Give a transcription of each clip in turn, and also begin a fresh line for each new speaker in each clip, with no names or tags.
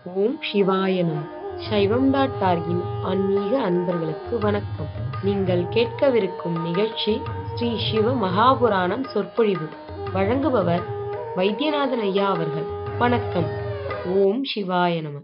ஓம் சிவாய நம சைவம் டாட் டார்கின் ஆன்மீக அன்பர்களுக்கு வணக்கம் நீங்கள் கேட்கவிருக்கும் நிகழ்ச்சி ஸ்ரீ சிவ மகாபுராணம் சொற்பொழிவு வழங்குபவர் வைத்தியநாதன் ஐயா அவர்கள் வணக்கம் ஓம் சிவாய நம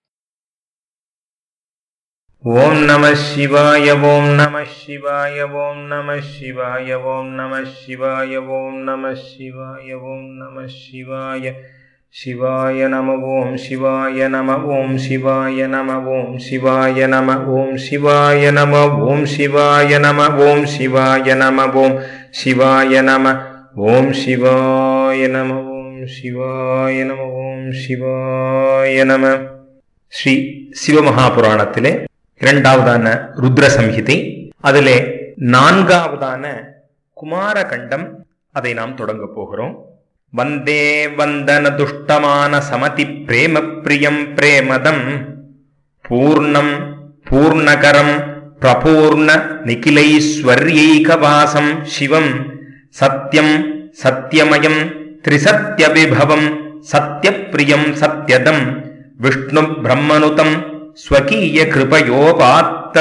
ஓம் நம சிவாய ஓம் நம சிவாய ஓம் நம சிவாய ஓம் நம சிவாய ஓம் நம சிவாய ஓம் நம சிவாய சிவாய நம ஓம் சிவாய நம ஓம் சிவாய நம ஓம் சிவாய நம ஓம் சிவாய நம ஓம் சிவாய நம ஓம் சிவாய நம ஓம் சிவாய நம ஓம் சிவாய நம ஓம் சிவாய நம ஓம் சிவாய நம ஸ்ரீ சிவமகாபுராணத்திலே இரண்டாவதான ருத்ர சம்ஹிதை அதிலே நான்காவதான குமாரகண்டம் அதை நாம் தொடங்க போகிறோம் வந்தே வந்தன துஷ்டமான சமதி பிரேம பிரியம் பிரேமதம் பூர்ணம் பூர்ணகரம் பிரபூர்ண நிகிலைஸ்வர்யைகவாசம் சிவம் சத்யம் சத்யமயம் திரிசத்யவிபவம் சத்யப்பிரியம் சத்யதம் விஷ்ணு பிரம்மனுதம் ஸ்வகீய கிருபயோபாத்த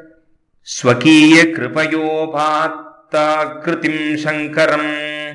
ஸ்வகீய கிருபயோபாத்தாக்கிருதிம் சங்கரம்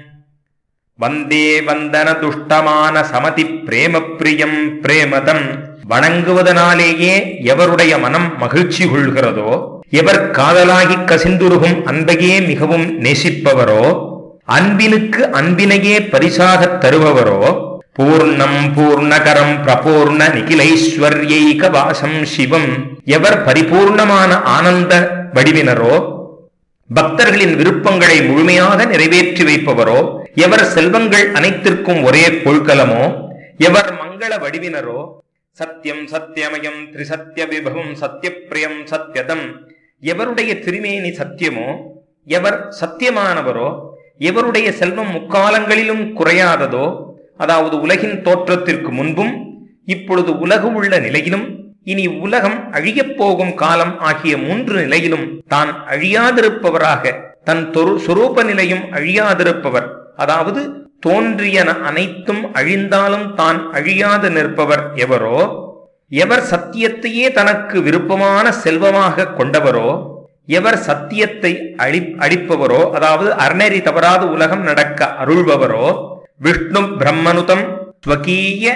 வந்தே வந்தன துஷ்டமான சமதி பிரேம பிரியம் பிரேமதம் வணங்குவதனாலேயே எவருடைய மனம் மகிழ்ச்சி கொள்கிறதோ எவர் காதலாகி கசிந்துருகும் அன்பையே மிகவும் நேசிப்பவரோ அன்பினுக்கு அன்பினையே பரிசாகத் தருபவரோ பூர்ணம் பூர்ணகரம் பிரபூர்ண நிகிலைஸ்வர்யைக வாசம் சிவம் எவர் பரிபூர்ணமான ஆனந்த வடிவினரோ பக்தர்களின் விருப்பங்களை முழுமையாக நிறைவேற்றி வைப்பவரோ எவர் செல்வங்கள் அனைத்திற்கும் ஒரே கொள்கலமோ எவர் மங்கள வடிவினரோ சத்தியம் சத்தியமயம் திரிசத்திய விபவம் சத்தியப்பிரியம் சத்யதம் எவருடைய திருமேனி சத்தியமோ எவர் சத்தியமானவரோ எவருடைய செல்வம் முக்காலங்களிலும் குறையாததோ அதாவது உலகின் தோற்றத்திற்கு முன்பும் இப்பொழுது உலகு உள்ள நிலையிலும் இனி உலகம் அழியப் போகும் காலம் ஆகிய மூன்று நிலையிலும் தான் அழியாதிருப்பவராக தன் தொரு சொரூப நிலையும் அழியாதிருப்பவர் அதாவது தோன்றியன அனைத்தும் அழிந்தாலும் தான் அழியாது நிற்பவர் எவரோ எவர் சத்தியத்தையே தனக்கு விருப்பமான செல்வமாக கொண்டவரோ எவர் சத்தியத்தை அழி அழிப்பவரோ அதாவது அறநெறி தவறாது உலகம் நடக்க அருள்பவரோ விஷ்ணு பிரம்மனுதம் ஸ்வகீய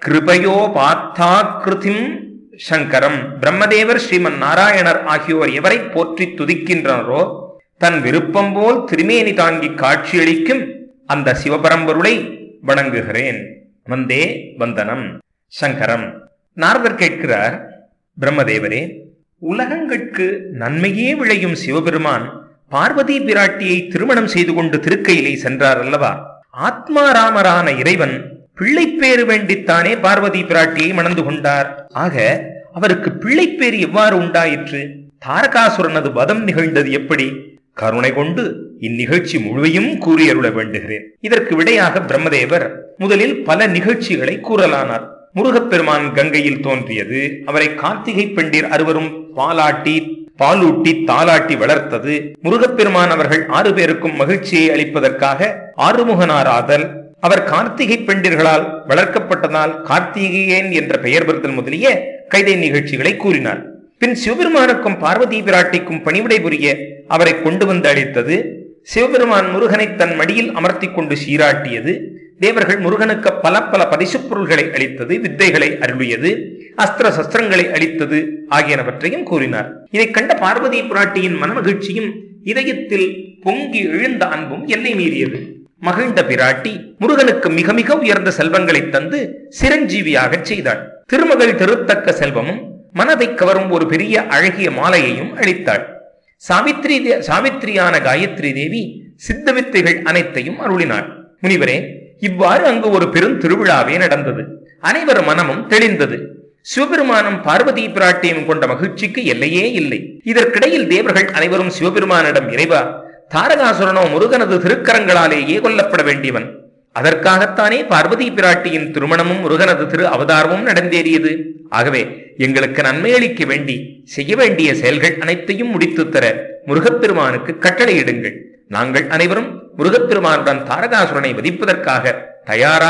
கிருபயோபாத்தாக்கிருதிம் சங்கரம் பிரம்மதேவர் ஸ்ரீமன் நாராயணர் ஆகியோர் எவரை போற்றி துதிக்கின்றனரோ தன் விருப்பம் போல் திருமேனி தாங்கி காட்சியளிக்கும் அந்த சிவபரம்பொருளை வணங்குகிறேன் வந்தே வந்தனம் சங்கரம் நாரதர் கேட்கிறார் பிரம்மதேவரே உலகங்களுக்கு நன்மையே விளையும் சிவபெருமான் பார்வதி பிராட்டியை திருமணம் செய்து கொண்டு திருக்கையிலே சென்றார் அல்லவா ஆத்மாராமரான இறைவன் பிள்ளைப்பேறு வேண்டித்தானே பார்வதி பிராட்டியை மணந்து கொண்டார் ஆக அவருக்கு பிள்ளைப்பேறு எவ்வாறு உண்டாயிற்று தாரகாசுரனது வதம் நிகழ்ந்தது எப்படி கருணை கொண்டு இந்நிகழ்ச்சி முழுவையும் கூறியருள வேண்டுகிறேன் இதற்கு விடையாக பிரம்மதேவர் முதலில் பல நிகழ்ச்சிகளை கூறலானார் முருகப்பெருமான் கங்கையில் தோன்றியது அவரை கார்த்திகை பெண்டிர் அறுவரும் பாலாட்டி பாலூட்டி தாலாட்டி வளர்த்தது முருகப்பெருமான் அவர்கள் ஆறு பேருக்கும் மகிழ்ச்சியை அளிப்பதற்காக ஆறுமுகனாராதல் அவர் கார்த்திகை பெண்டிர்களால் வளர்க்கப்பட்டதால் கார்த்திகேயன் என்ற பெயர் பெறுதல் முதலிய கைதை நிகழ்ச்சிகளை கூறினார் பின் சிவபெருமானுக்கும் பார்வதி பிராட்டிக்கும் பணிவிடை புரிய அவரை கொண்டு வந்து அளித்தது சிவபெருமான் முருகனை தன் மடியில் அமர்த்தி கொண்டு சீராட்டியது தேவர்கள் முருகனுக்கு பல பல பரிசுப் பொருள்களை அளித்தது வித்தைகளை அருளியது அஸ்திர சஸ்திரங்களை அளித்தது ஆகியனவற்றையும் கூறினார் இதை கண்ட பார்வதி பிராட்டியின் மனமகிழ்ச்சியும் இதயத்தில் பொங்கி எழுந்த அன்பும் எல்லை மீறியது மகிழ்ந்த பிராட்டி முருகனுக்கு மிக மிக உயர்ந்த செல்வங்களை தந்து சிரஞ்சீவியாக செய்தாள் திருமகள் திருத்தக்க செல்வமும் மனதை கவரும் ஒரு பெரிய அழகிய மாலையையும் அளித்தாள் சாவித்ரி சாவித்ரியான காயத்ரி தேவி சித்த வித்தைகள் அனைத்தையும் அருளினாள் முனிவரே இவ்வாறு அங்கு ஒரு பெரும் திருவிழாவே நடந்தது அனைவர் மனமும் தெளிந்தது சிவபெருமானும் பார்வதி பிராட்டியும் கொண்ட மகிழ்ச்சிக்கு எல்லையே இல்லை இதற்கிடையில் தேவர்கள் அனைவரும் சிவபெருமானிடம் இறைவா தாரகாசுரனோ முருகனது திருக்கரங்களாலேயே கொல்லப்பட வேண்டியவன் அதற்காகத்தானே பார்வதி பிராட்டியின் திருமணமும் முருகனது திரு அவதாரமும் நடந்தேறியது ஆகவே எங்களுக்கு நன்மை அளிக்க வேண்டி செய்ய வேண்டிய செயல்கள் அனைத்தையும் முடித்து தர முருகப்பெருமானுக்கு கட்டளையிடுங்கள் நாங்கள் அனைவரும் முருகப்பெருமானுடன் தாரகாசுரனை வதிப்பதற்காக தயாராக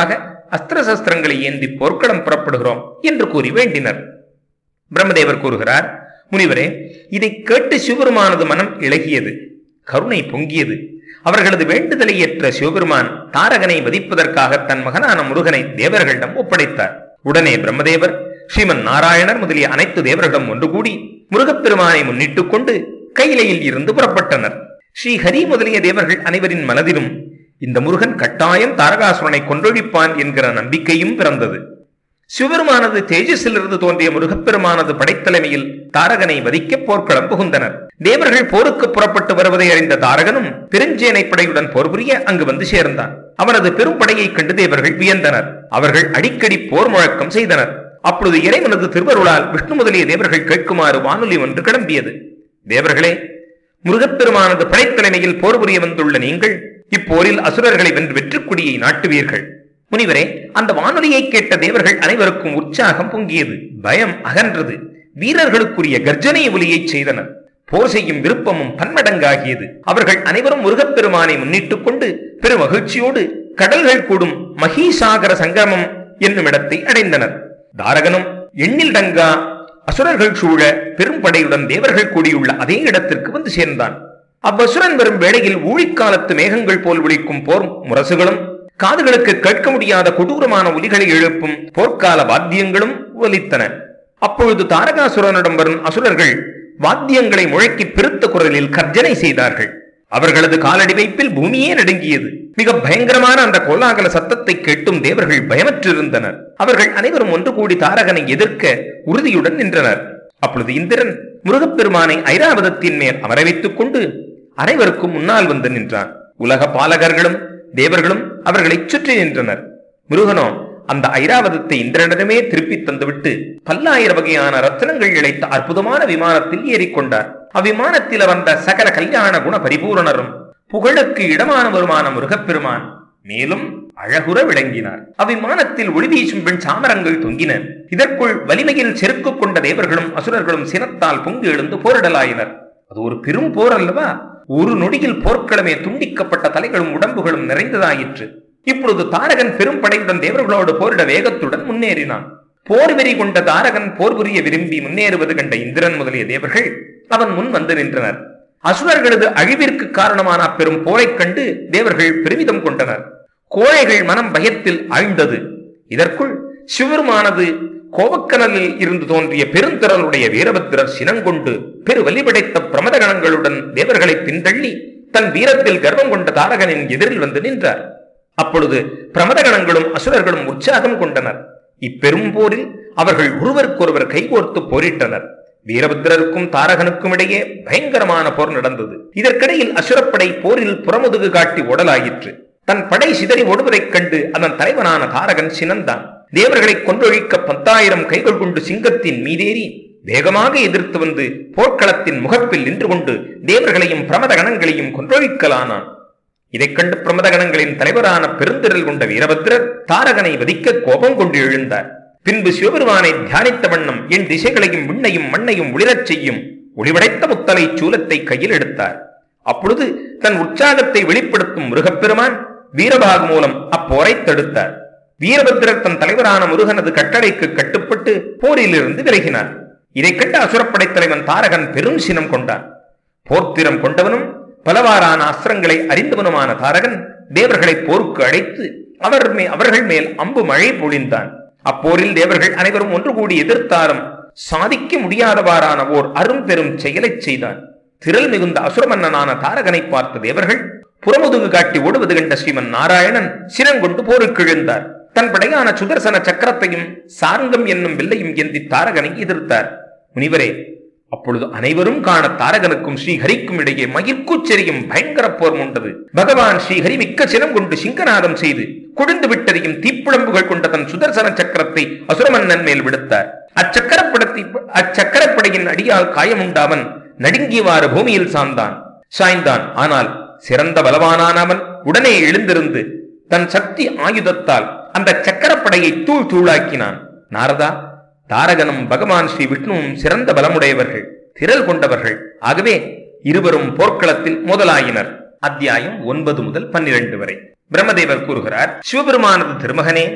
அஸ்திர சஸ்திரங்களை ஏந்தி போர்க்களம் புறப்படுகிறோம் என்று கூறி வேண்டினர் பிரம்மதேவர் கூறுகிறார் முனிவரே இதை கேட்டு சிவபெருமானது மனம் இழகியது கருணை பொங்கியது அவர்களது வேண்டுதலை ஏற்ற சிவபெருமான் தாரகனை வதிப்பதற்காக தன் மகனான முருகனை தேவர்களிடம் ஒப்படைத்தார் உடனே பிரம்மதேவர் ஸ்ரீமன் நாராயணர் முதலிய அனைத்து தேவர்களிடம் ஒன்று கூடி முருகப்பெருமானை முன்னிட்டுக் கொண்டு கையிலையில் இருந்து புறப்பட்டனர் ஸ்ரீஹரி முதலிய தேவர்கள் அனைவரின் மனதிலும் இந்த முருகன் கட்டாயம் தாரகாசுரனை கொன்றொழிப்பான் என்கிற நம்பிக்கையும் பிறந்தது சிவபெருமானது தேஜஸிலிருந்து தோன்றிய முருகப்பெருமானது படைத்தலைமையில் தாரகனை வதிக்க போர்க்களம் புகுந்தனர் தேவர்கள் போருக்கு புறப்பட்டு வருவதை அறிந்த தாரகனும் பெருஞ்சேனை படையுடன் போர் புரிய அங்கு வந்து சேர்ந்தான் அவனது பெரும் படையைக் கண்டு தேவர்கள் வியந்தனர் அவர்கள் அடிக்கடி போர் முழக்கம் செய்தனர் அப்பொழுது இறைவனது திருவருளால் விஷ்ணு முதலிய தேவர்கள் கேட்குமாறு வானொலி ஒன்று கிளம்பியது தேவர்களே முருகப்பெருமானது படைத்தலைமையில் போர் புரிய வந்துள்ள நீங்கள் இப்போரில் அசுரர்களை வென்று வெற்றுக்கொடியை நாட்டுவீர்கள் முனிவரே அந்த வானொலியை கேட்ட தேவர்கள் அனைவருக்கும் உற்சாகம் பொங்கியது பயம் அகன்றது வீரர்களுக்குரிய கர்ஜனை ஒலியை செய்தனர் போர் செய்யும் விருப்பமும் பன்மடங்காகியது அவர்கள் அனைவரும் முருகப்பெருமானை முன்னிட்டுக் கொண்டு பெரும் மகிழ்ச்சியோடு கடல்கள் கூடும் மகீசாகர சங்கமம் என்னும் இடத்தை அடைந்தனர் தாரகனும் எண்ணில் டங்கா அசுரர்கள் சூழ பெரும் படையுடன் தேவர்கள் கூடியுள்ள அதே இடத்திற்கு வந்து சேர்ந்தான் அவ்வசுரன் வரும் வேளையில் ஊழிக்காலத்து மேகங்கள் போல் ஒலிக்கும் போர் முரசுகளும் காதுகளுக்கு கேட்க முடியாத கொடூரமான ஒலிகளை எழுப்பும் போர்க்கால வாத்தியங்களும் ஒலித்தன அப்பொழுது தாரகாசுரனிடம் வரும் அசுரர்கள் வாத்தியங்களை முழக்கி பெருத்த குரலில் கர்ஜனை செய்தார்கள் அவர்களது காலடி வைப்பில் பூமியே நடுங்கியது மிக பயங்கரமான அந்த கோலாகல சத்தத்தை கேட்டும் தேவர்கள் பயமற்றிருந்தனர் அவர்கள் அனைவரும் ஒன்று கூடி தாரகனை எதிர்க்க உறுதியுடன் நின்றனர் அப்பொழுது இந்திரன் முருகப்பெருமானை ஐராவதத்தின் மேல் அமர வைத்துக் கொண்டு அனைவருக்கும் முன்னால் வந்து நின்றான் உலக பாலகர்களும் தேவர்களும் அவர்களை சுற்றி நின்றனர் முருகனோ அந்த ஐராவதத்தை இந்திரனிடமே திருப்பி தந்துவிட்டு பல்லாயிர வகையான ரத்தினங்கள் இழைத்த அற்புதமான விமானத்தில் ஏறிக்கொண்டார் அவ்விமானத்தில் வந்த சகல கல்யாண குண பரிபூரணரும் புகழுக்கு இடமானவருமான முருகப்பெருமான் மேலும் அழகுற விளங்கினார் அவ்விமானத்தில் ஒளி வீசும் பெண் சாமரங்கள் தொங்கின இதற்குள் வலிமையில் செருக்கு கொண்ட தேவர்களும் அசுரர்களும் சினத்தால் பொங்கு எழுந்து போரிடலாயினர் அது ஒரு பெரும் போர் அல்லவா ஒரு நொடியில் போர்க்களமே துண்டிக்கப்பட்ட தலைகளும் உடம்புகளும் நிறைந்ததாயிற்று இப்பொழுது தாரகன் பெரும் படையுடன் தேவர்களோடு போரிட வேகத்துடன் முன்னேறினான் போர் வெறி கொண்ட தாரகன் போர் புரிய விரும்பி முன்னேறுவது கண்ட இந்திரன் முதலிய தேவர்கள் அவன் முன் வந்து நின்றனர் அசுரர்களது அழிவிற்கு காரணமான பெரும் போரைக் கண்டு தேவர்கள் பெருமிதம் கொண்டனர் கோழைகள் மனம் பயத்தில் ஆழ்ந்தது இதற்குள் சிவருமானது கோவக்கனலில் இருந்து தோன்றிய பெருந்திரளுடைய வீரபத்திரர் சினங்கொண்டு பெரு வலிபடைத்த பிரமதகணங்களுடன் தேவர்களை பின்தள்ளி தன் வீரத்தில் கர்வம் கொண்ட தாரகனின் எதிரில் வந்து நின்றார் அப்பொழுது பிரமதகணங்களும் அசுரர்களும் உற்சாகம் கொண்டனர் இப்பெரும் போரில் அவர்கள் ஒருவருக்கொருவர் கைகோர்த்து போரிட்டனர் வீரபத்திரருக்கும் தாரகனுக்கும் இடையே பயங்கரமான போர் நடந்தது இதற்கிடையில் அசுரப்படை போரில் புறமுதுகு காட்டி ஓடலாயிற்று தன் படை சிதறி ஓடுவதைக் கண்டு அதன் தலைவனான தாரகன் சினந்தான் தேவர்களை கொன்றொழிக்க பத்தாயிரம் கைகள் கொண்டு சிங்கத்தின் மீதேறி வேகமாக எதிர்த்து வந்து போர்க்களத்தின் முகப்பில் நின்று கொண்டு தேவர்களையும் பிரமத கணங்களையும் கொன்றொழிக்கலானான் இதைக் கண்டு பிரமதகணங்களின் தலைவரான பெருந்திரல் கொண்ட வீரபத்திரர் தாரகனை வதிக்க கோபம் கொண்டு எழுந்தார் பின்பு சிவபெருமானை தியானித்த வண்ணம் என் திசைகளையும் விண்ணையும் மண்ணையும் ஒளிரச் செய்யும் ஒளிவடைத்த முத்தலை சூலத்தை கையில் எடுத்தார் அப்பொழுது தன் உற்சாகத்தை வெளிப்படுத்தும் முருகப்பெருமான் வீரபாகு மூலம் அப்போரை தடுத்தார் வீரபத்திரர் தன் தலைவரான முருகனது கட்டளைக்கு கட்டுப்பட்டு போரிலிருந்து விலகினார் இதைக் கண்ட அசுரப்படை தலைவன் தாரகன் பெரும் சினம் கொண்டான் போர்த்திரம் கொண்டவனும் பலவாறான அஸ்திரங்களை அறிந்தவனுமான தாரகன் தேவர்களை போருக்கு அழைத்து அவர் மே அவர்கள் மேல் அம்பு மழை பொழிந்தான் அப்போரில் தேவர்கள் அனைவரும் ஒன்று கூடி எதிர்த்தாலும் சாதிக்க முடியாதவாறான ஓர் அரும் பெரும் செயலைச் செய்தான் திரள் மிகுந்த அசுரமன்னனான தாரகனை பார்த்த தேவர்கள் புறமுதுகு காட்டி ஓடுவது கண்ட ஸ்ரீமன் நாராயணன் சினங்கொண்டு போருக்கு எழுந்தார் தன் படையான சுதர்சன சக்கரத்தையும் சாரங்கம் என்னும் வில்லையும் ஏந்தி தாரகனை எதிர்த்தார் முனிவரே அப்பொழுது அனைவரும் காண தாரகனுக்கும் ஸ்ரீஹரிக்கும் இடையே மயிர்கூச்செறியும் பயங்கர போர் உண்டது பகவான் ஸ்ரீஹரி மிக்க சினம் கொண்டு சிங்கநாதம் செய்து கொழுந்து விட்டறியும் தீப்புழம்புகள் கொண்ட தன் சுதர்சன சக்கரத்தை அசுரமன்னன் மேல் விடுத்தார் அச்சக்கரப்படத்தை அச்சக்கரப்படையின் அடியால் காயமுண்டாவன் நடுங்கியவாறு பூமியில் சார்ந்தான் சாய்ந்தான் ஆனால் சிறந்த பலவானான அவன் உடனே எழுந்திருந்து தன் சக்தி ஆயுதத்தால் அந்த சக்கரப்படையை தூள் தூளாக்கினான் நாரதா தாரகனும் பகவான் ஸ்ரீ விஷ்ணுவும் சிறந்த பலமுடையவர்கள் திரள் கொண்டவர்கள் ஆகவே இருவரும் போர்க்களத்தில் முதலாயினர் அத்தியாயம் ஒன்பது முதல் பன்னிரண்டு வரை பிரம்மதேவர் கூறுகிறார் சிவபெருமானது திருமகனே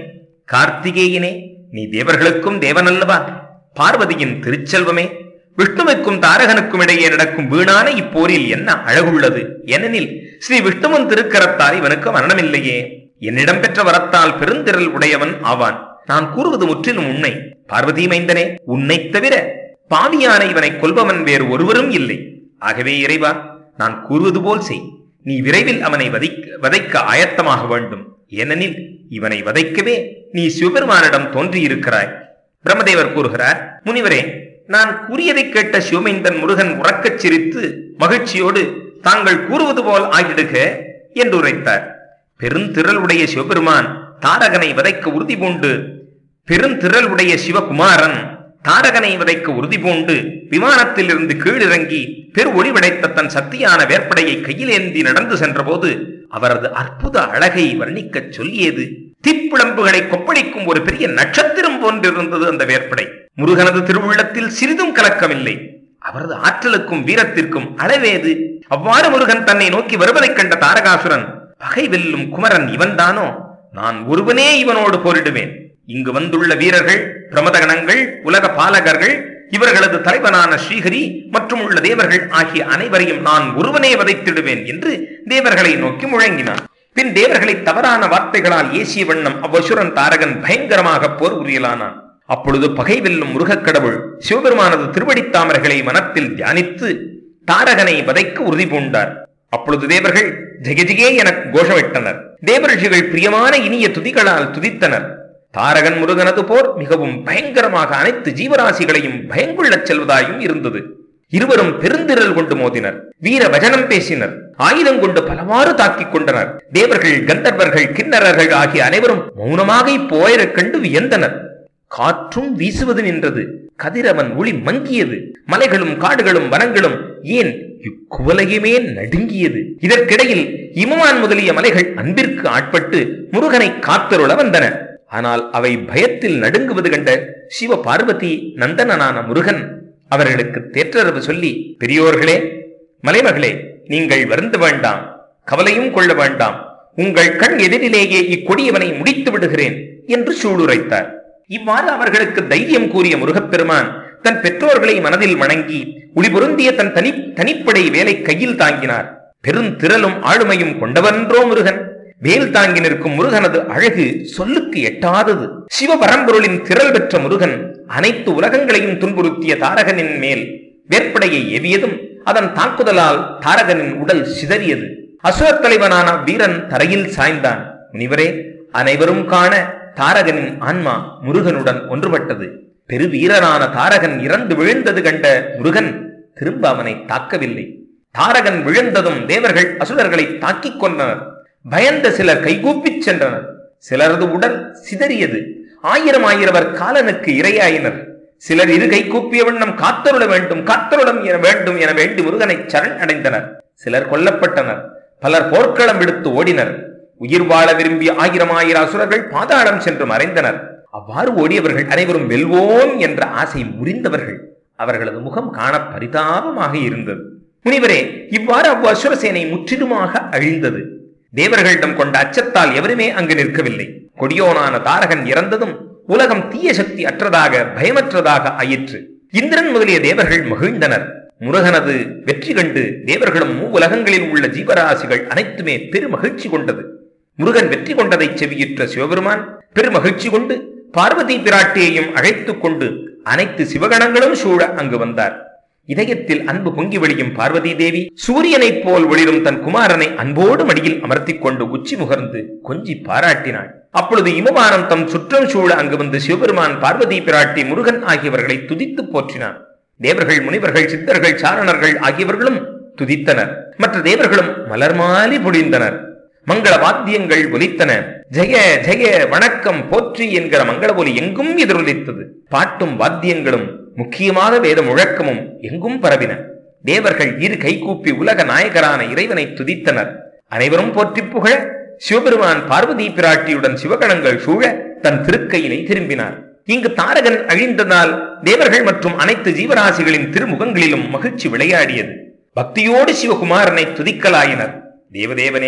கார்த்திகேயனே நீ தேவர்களுக்கும் தேவனல்லவா பார்வதியின் திருச்செல்வமே விஷ்ணுவுக்கும் தாரகனுக்கும் இடையே நடக்கும் வீணான இப்போரில் என்ன அழகுள்ளது ஏனெனில் ஸ்ரீ விஷ்ணுவின் திருக்கரத்தால் இவனுக்கு மரணமில்லையே என்னிடம் பெற்ற வரத்தால் பெருந்திரள் உடையவன் ஆவான் நான் கூறுவது முற்றிலும் உண்மை பார்வதி மைந்தனே உன்னைத் தவிர பாவியான இவனை கொல்பவன் வேறு ஒருவரும் இல்லை ஆகவே இறைவா நான் கூறுவது போல் செய் நீ விரைவில் அவனை வதைக்க வதைக்க ஆயத்தமாக வேண்டும் ஏனெனில் இவனை வதைக்கவே நீ சிவபெருமானிடம் தோன்றியிருக்கிறாய் பிரம்மதேவர் கூறுகிறார் முனிவரே நான் கூறியதை கேட்ட சிவமைந்தன் முருகன் உறக்கச் சிரித்து மகிழ்ச்சியோடு தாங்கள் கூறுவது போல் ஆகிடுக என்று உரைத்தார் பெருந்திரளுடைய சிவபெருமான் தாரகனை வதைக்க உறுதி பூண்டு பெருந்திரளுடைய சிவகுமாரன் தாரகனை வதைக்க உறுதி பூண்டு விமானத்தில் இருந்து கீழிறங்கி பெரு ஒளிவடைத்த தன் சக்தியான வேற்படையை கையில் ஏந்தி நடந்து சென்றபோது அவரது அற்புத அழகை வர்ணிக்கச் சொல்லியது தீப்பிழம்புகளை கொப்பளிக்கும் ஒரு பெரிய நட்சத்திரம் போன்றிருந்தது அந்த வேற்படை முருகனது திருவுள்ளத்தில் சிறிதும் கலக்கமில்லை அவரது ஆற்றலுக்கும் வீரத்திற்கும் அளவேது அவ்வாறு முருகன் தன்னை நோக்கி வருவதைக் கண்ட தாரகாசுரன் பகை வெல்லும் குமரன் இவன்தானோ நான் ஒருவனே இவனோடு போரிடுவேன் இங்கு வந்துள்ள வீரர்கள் பிரமதகணங்கள் உலக பாலகர்கள் இவர்களது தலைவனான ஸ்ரீஹரி மற்றும் உள்ள தேவர்கள் ஆகிய அனைவரையும் நான் ஒருவனே வதைத்திடுவேன் என்று தேவர்களை நோக்கி முழங்கினான் பின் தேவர்களை தவறான வார்த்தைகளால் ஏசிய வண்ணம் அவ்வசுரன் தாரகன் பயங்கரமாக போர் உரியலானான் அப்பொழுது பகை வெல்லும் முருகக் கடவுள் சிவபெருமானது திருவடித் தாமரைகளை மனத்தில் தியானித்து தாரகனை வதைக்க உறுதி பூண்டார் அப்பொழுது தேவர்கள் ஜெகஜிகே என கோஷமிட்டனர் தேவரிஷிகள் பிரியமான இனிய துதிகளால் துதித்தனர் தாரகன் முருகனது போர் மிகவும் பயங்கரமாக அனைத்து ஜீவராசிகளையும் பயங்கொள்ளச் செல்வதாயும் இருந்தது இருவரும் பெருந்திரல் கொண்டு மோதினர் வீர வசனம் பேசினர் ஆயுதம் கொண்டு பலவாறு தாக்கிக் கொண்டனர் தேவர்கள் கந்தர்வர்கள் கிண்ணறர்கள் ஆகிய அனைவரும் மௌனமாக இப்போயரைக் கண்டு வியந்தனர் காற்றும் வீசுவது நின்றது கதிரவன் ஒளி மங்கியது மலைகளும் காடுகளும் வனங்களும் ஏன் இக்குவலையுமே நடுங்கியது இதற்கிடையில் இமவான் முதலிய மலைகள் அன்பிற்கு ஆட்பட்டு முருகனை காத்தருள வந்தன ஆனால் அவை பயத்தில் நடுங்குவது கண்ட சிவ பார்வதி நந்தனனான முருகன் அவர்களுக்கு தேற்றரவு சொல்லி பெரியோர்களே மலைமகளே நீங்கள் வருந்த வேண்டாம் கவலையும் கொள்ள வேண்டாம் உங்கள் கண் எதிரிலேயே இக்கொடியவனை முடித்து விடுகிறேன் என்று சூளுரைத்தார் இவ்வாறு அவர்களுக்கு தைரியம் கூறிய முருகப்பெருமான் தன் பெற்றோர்களை மனதில் வணங்கி ஒளிபொருந்திய தன் தனி தனிப்படை வேலை கையில் தாங்கினார் பெருந்திரளும் ஆளுமையும் கொண்டவன்றோ முருகன் வேல் தாங்கி நிற்கும் முருகனது அழகு சொல்லுக்கு எட்டாதது சிவபரம்பொருளின் திரள் பெற்ற முருகன் அனைத்து உலகங்களையும் துன்புறுத்திய தாரகனின் மேல் வேற்படையை எவியதும் அதன் தாக்குதலால் தாரகனின் உடல் சிதறியது அசுரத் தலைவனான வீரன் தரையில் சாய்ந்தான் முனிவரே அனைவரும் காண தாரகனின் ஆன்மா முருகனுடன் ஒன்றுபட்டது பெருவீரனான தாரகன் இறந்து விழுந்தது கண்ட முருகன் திரும்ப அவனை தாக்கவில்லை தாரகன் விழுந்ததும் தேவர்கள் அசுரர்களை தாக்கிக் கொண்டனர் பயந்த சிலர் கைகூப்பிச் சென்றனர் சிலரது உடல் சிதறியது ஆயிரம் ஆயிரவர் காலனுக்கு இரையாயினர் சிலர் இரு கை கூப்பிய வண்ணம் காத்தருள வேண்டும் காத்தருளம் என வேண்டும் என வேண்டி முருகனை சரண் அடைந்தனர் சிலர் கொல்லப்பட்டனர் பலர் போர்க்களம் விடுத்து ஓடினர் உயிர் வாழ விரும்பிய ஆயிரம் ஆயிரம் அசுரர்கள் பாதாளம் சென்று மறைந்தனர் அவ்வாறு ஓடியவர்கள் அனைவரும் வெல்வோம் என்ற ஆசை முறிந்தவர்கள் அவர்களது முகம் காண பரிதாபமாக இருந்தது முனிவரே இவ்வாறு அவ்வ அசுரசேனை முற்றிலுமாக அழிந்தது தேவர்களிடம் கொண்ட அச்சத்தால் எவருமே அங்கு நிற்கவில்லை கொடியோனான தாரகன் இறந்ததும் உலகம் தீய சக்தி அற்றதாக பயமற்றதாக ஆயிற்று இந்திரன் முதலிய தேவர்கள் மகிழ்ந்தனர் முருகனது வெற்றி கண்டு தேவர்களும் மூவுலகங்களில் உள்ள ஜீவராசிகள் அனைத்துமே பெருமகிழ்ச்சி கொண்டது முருகன் வெற்றி கொண்டதை செவியுற்ற சிவபெருமான் பெருமகிழ்ச்சி கொண்டு பார்வதி பிராட்டியையும் அழைத்துக் கொண்டு அனைத்து சிவகணங்களும் சூழ அங்கு வந்தார் இதயத்தில் அன்பு பொங்கி வழியும் பார்வதி தேவி சூரியனைப் போல் ஒளிரும் தன் குமாரனை அன்போடு மடியில் அமர்த்திக் கொண்டு உச்சி முகர்ந்து கொஞ்சி பாராட்டினாள் அப்பொழுது இமவானம் தம் சுற்றம் சூழ அங்கு வந்து சிவபெருமான் பார்வதி பிராட்டி முருகன் ஆகியவர்களை துதித்து போற்றினான் தேவர்கள் முனிவர்கள் சித்தர்கள் சாரணர்கள் ஆகியவர்களும் துதித்தனர் மற்ற தேவர்களும் மலர் மாலி பொழிந்தனர் மங்கள வாத்தியங்கள் ஒலித்தன ஜெய ஜெய வணக்கம் போற்றி என்கிற மங்கள ஒலி எங்கும் எதிரொலித்தது பாட்டும் வாத்தியங்களும் முக்கியமாக வேத முழக்கமும் எங்கும் பரவின தேவர்கள் இரு கைகூப்பி உலக நாயகரான இறைவனை துதித்தனர் அனைவரும் போற்றி புகழ சிவபெருமான் பார்வதி பிராட்டியுடன் சிவகணங்கள் சூழ தன் திருக்கையினை திரும்பினார் இங்கு தாரகன் அழிந்ததால் தேவர்கள் மற்றும் அனைத்து ஜீவராசிகளின் திருமுகங்களிலும் மகிழ்ச்சி விளையாடியது பக்தியோடு சிவகுமாரனை துதிக்கலாயினர் தேவதேவனே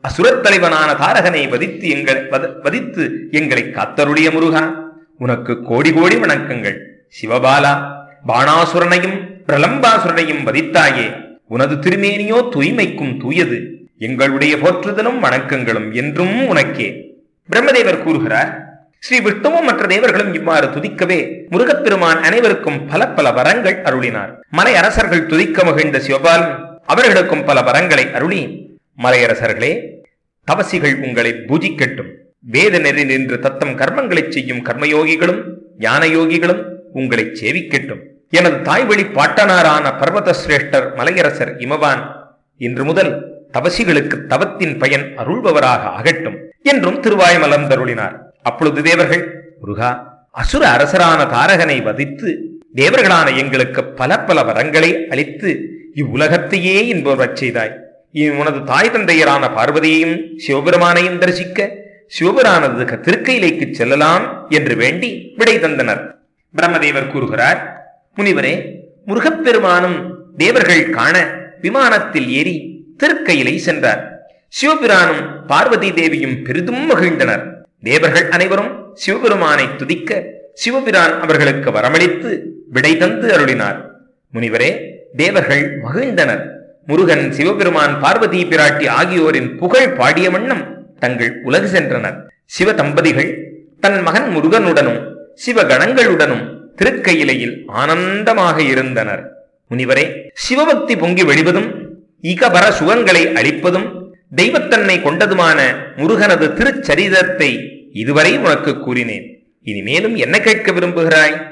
அசுரத் தலைவனான தாரகனை வதித்து எங்கள் வத- வதித்து எங்களை காத்தருளிய முருகா உனக்கு கோடி கோடி வணக்கங்கள் சிவபாலா பாணாசுரனையும் பிரலம்பாசுரனையும் வதித்தாயே உனது திருமேனியோ தூய்மைக்கும் தூயது எங்களுடைய போற்றுதலும் வணக்கங்களும் என்றும் உனக்கே பிரம்மதேவர் கூறுகிறார் ஸ்ரீ விஷ்ணுவும் மற்ற தேவர்களும் இவ்வாறு துதிக்கவே முருகப்பெருமான் அனைவருக்கும் பல பல வரங்கள் அருளினார் மலை அரசர்கள் துதிக்க மகிழ்ந்த சிவபாலன் அவர்களுக்கும் பல வரங்களை அருளி மலையரசர்களே தவசிகள் உங்களை பூஜிக்கட்டும் வேத நெறி நின்று தத்தம் கர்மங்களைச் செய்யும் கர்மயோகிகளும் ஞான யோகிகளும் உங்களை சேவிக்கட்டும் எனது தாய்வழி பாட்டனாரான பர்வத சிரேஷ்டர் மலையரசர் இமவான் இன்று முதல் தவசிகளுக்கு தவத்தின் பயன் அருள்பவராக ஆகட்டும் என்றும் திருவாய் மலர்ந்தருளினார் அப்பொழுது தேவர்கள் முருகா அசுர அரசரான தாரகனை வதித்து தேவர்களான எங்களுக்கு பல பல வரங்களை அளித்து இவ்வுலகத்தையே இன்புறச் செய்தாய் இனி உனது தாய் தந்தையரான பார்வதியையும் சிவபெருமானையும் தரிசிக்க சிவபெருமானது திருக்கையிலைக்கு செல்லலாம் என்று வேண்டி விடை தந்தனர் பிரம்மதேவர் கூறுகிறார் முனிவரே முருகப்பெருமானும் தேவர்கள் காண விமானத்தில் ஏறி திருக்கையிலை சென்றார் சிவபிரானும் பார்வதி தேவியும் பெரிதும் மகிழ்ந்தனர் தேவர்கள் அனைவரும் சிவபெருமானை துதிக்க சிவபிரான் அவர்களுக்கு வரமளித்து விடை தந்து அருளினார் முனிவரே தேவர்கள் மகிழ்ந்தனர் முருகன் சிவபெருமான் பார்வதி பிராட்டி ஆகியோரின் புகழ் பாடிய வண்ணம் தங்கள் உலகு சென்றனர் சிவ தம்பதிகள் தன் மகன் முருகனுடனும் சிவகணங்களுடனும் திருக்கையிலையில் ஆனந்தமாக இருந்தனர் முனிவரே சிவபக்தி பொங்கி வெளிவதும் இகபர சுகங்களை அளிப்பதும் தெய்வத்தன்மை கொண்டதுமான முருகனது திருச்சரிதத்தை இதுவரை உனக்கு கூறினேன் இனிமேலும் என்ன கேட்க விரும்புகிறாய்